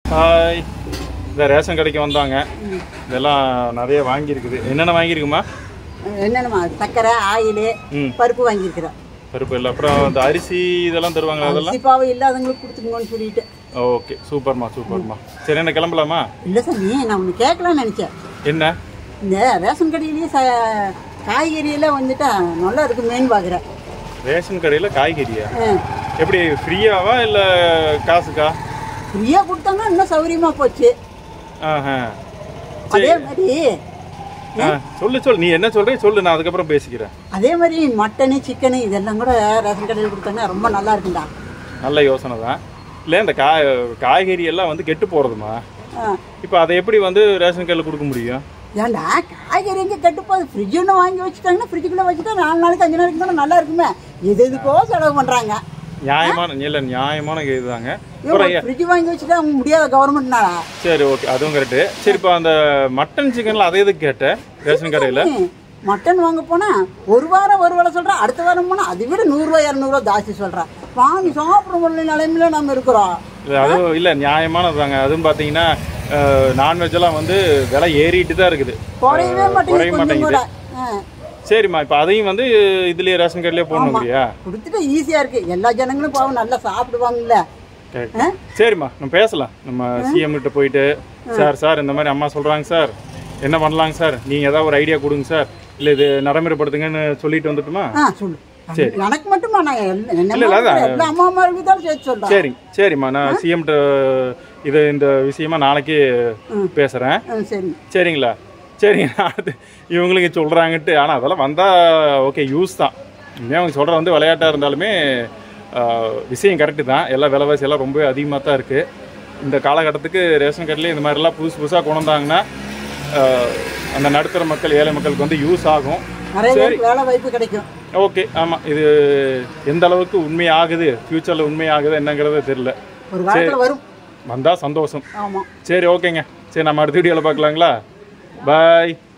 Hi இந்த ration கடைக்கு வந்தாங்க இதெல்லாம் நிறைய வாங்கியிருக்குது என்னென்ன வாங்கியிருக்குமா என்னென்னமா சர்க்கரை ஆயில் ம் பருப்பு வாங்கியிருக்கிறோம் பருப்பு இல்லை அப்புறம் இந்த அரிசி இதெல்லாம் தருவாங்களா அதெல்லாம் சிப்பாவை இல்லாதவங்களுக்கு கொடுத்துக்கோன்னு சொல்லிட்டு ஓகே சூப்பர்மா சூப்பர்மா சரி என்ன கிளம்பலாமா இல்லை சாமி நான் ஒன்று கேட்கலாம்னு நினச்சேன் என்ன இந்த ரேஷன் கடையிலேயே ச காய்கறியெல்லாம் வந்துட்டா நல்லா இருக்குமேன்னு பார்க்குறேன் ரேஷன் கடையில் காய்கறியா எப்படி ஃப்ரீயாவா இல்லை காசுக்கா ஃப்ரீயாக கொடுத்தாங்கன்னா இன்னும் சௌகரியமாக போச்சு ஆஹா அதே மாதிரி ஆ, சொல்லு சொல்லு நீ என்ன சொல்றே சொல்லு நான் அதுக்கப்புறம் பேசிக்கிறேன் அதே மாதிரி மட்டனு சிக்கனு இதெல்லாம் கூட ரேஷன் கடையில் கொடுத்தாங்கன்னா ரொம்ப நல்லா இருக்குண்டா நல்ல யோசனை தான் இல்லை இந்த காய் காய்கறி எல்லாம் வந்து கெட்டு போகிறதுமா ஆ. இப்போ அதை எப்படி வந்து ரேஷன் கடையில் கொடுக்க முடியும் ஏன்டா காய்கறி எங்கே கெட்டு போகுது ஃப்ரிட்ஜ் ஒன்று வாங்கி வச்சுட்டாங்கன்னா ஃப்ரிட்ஜுக்குள்ளே வச்சுட்டா நாலு நாளைக்கு அஞ்சு நாளைக்கு தானே நல்லா இருக்குமே எது எதுக்கோ செலவு பண்ணுறாங்க நியாயமான இல்லை நியாயமான இதுதாங்க அப்புறம் ஏ- ஃப்ரிட்ஜ் வாங்கி வச்சுட்டா அவங்க முடியாத கவர்மெண்ட்னால சரி ஓகே அதுவும் கரெக்டு சரி இப்போ அந்த மட்டன் சிக்கனில் அதை எதுக்கு கேட்டேன் ரேஷன் கடையில் மட்டன் வாங்க போனா ஒரு வாரம் ஒரு வேலை சொல்றேன் அடுத்த வாரம் போனா அதை விட நூறுரூவா இரநூறுவா ஜாஸ்தி சொல்றேன் வாங்கி சாப்பிட முடியல நிலைமையில நம்ம இருக்கிறோம் இல்லை அதுவும் இல்லை நியாயமானது தாங்க அதுவும் பார்த்தீங்கன்னா நான்வெஜ் எல்லாம் வந்து விலை ஏறிட்டு தான் இருக்குது குறையவே குறைய மாட்டேங்குது கொஞ்சம் கூட மாட்டேங்குது ஆ. சரிம்மா இப்போ அதையும் வந்து இதுலயே ரேஷன் கடையிலே போடணும் இல்லையா கொடுத்துட்டு ஈஸியா இருக்கு எல்லா ஜனங்களும் பாவம் நல்லா சாப்பிடுவாங்கல்ல Correct. ஆ? சரிம்மா நம்ம பேசலாம் நம்ம சிஎம் கிட்ட போயிட்டு சார் சார் இந்த மாதிரி அம்மா சொல்றாங்க சார் என்ன பண்ணலாங்க சார் நீங்க ஏதாவது ஒரு ஐடியா கொடுங்க சார் இல்ல இது நடைமுறைப்படுத்துங்கன்னு சொல்லிட்டு வந்துட்டுமா ஆ சொல்லு எனக்கு மட்டுமா நான் எல்லா- என்ன இல்ல, மாதிரி அதான். எல்லா அம்மா அம்மாவுக்கு தான் சேர்த்து சொல்றேன் சரி சரிம்மா நான் சிஎம் இது இந்த விஷயமா நாளைக்கு பேசுறேன் ஆ, சரி சரிங்களா சரிங்க அடுத்து இவங்களுக்கு சொல்கிறாங்கட்டு ஆனால் அதெல்லாம் வந்தால் ஓகே யூஸ் தான் இனிமேல் அவங்க சொல்கிற வந்து விளையாட்டாக இருந்தாலுமே ஆஹ், விஷயம் கரெக்டு தான் எல்லா விலைவாசி எல்லாம் ரொம்ப அதிகமாக தான் இருக்குது இந்த காலகட்டத்துக்கு ரேஷன் கடையிலே இந்த மாதிரிலாம் புதுசு புதுசாக கொண்டு வந்தாங்கன்னா ஆஹ், அந்த நடுத்தர மக்கள் ஏழை மக்களுக்கு வந்து யூஸ் ஆகும் நிறைய பேருக்கு வேலை வாய்ப்பு கிடைக்கும் ஓகே ஆமாம் இது எந்த அளவுக்கு உண்மையாகுது ஃப்யூச்சரில் உண்மையாகுது என்னங்கிறது தெரில ஒரு காலத்துல வரும் வந்தால் சந்தோஷம் ஆமா சரி ஓகேங்க சரி நம்ம அடுத்த வீடியோவில் பார்க்கலாங்களா பாய்